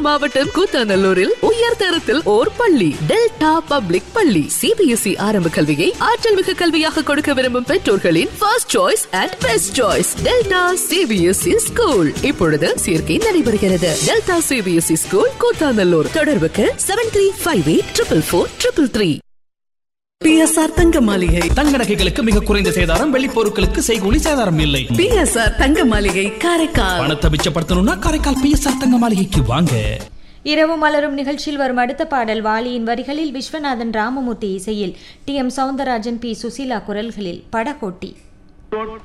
மாவட்டம் கூத்தாநல்லூரில் உயர் தரத்தில் ஓர் பள்ளி டெல்டா பப்ளிக் பள்ளி சிபிஎஸ்இ ஆரம்ப கல்வியை ஆற்றல் மிகு கல்வியாக கொடுக்க விரும்பும் பெற்றோர்களின் first choice and best choice Delta CBSE school இப்பொழுது சேர்க்கை நடைபெறுகிறது டெல்டா சிபிஎஸ்இ ஸ்கூல் கூத்தாநல்லூர் தொடர்புக்கு seven three five eight triple four triple three PSR Thanga Maligai தங்க நகைகளுக்கு மிக குறைந்த சேதாரம் வெள்ளி பொருட்களுக்கு செய்கூலி சேதாரம் இல்லை பிஎஸ்ஆர் தங்க மாளிகை காரைக்கால் பணத்தை மிச்சப்படுத்தணும்னா காரைக்கால் பிஎஸ்ஆர் தங்க மாளிகைக்கு வாங்க இரவு மலரும் நிகழ்ச்சியில் வரும் அடுத்த பாடல் வாலியின் வரிகளில் விஸ்வநாதன் ராமமூர்த்தி இசையில் T M Soundararajan P Susheela குரல்களில் படகோட்டி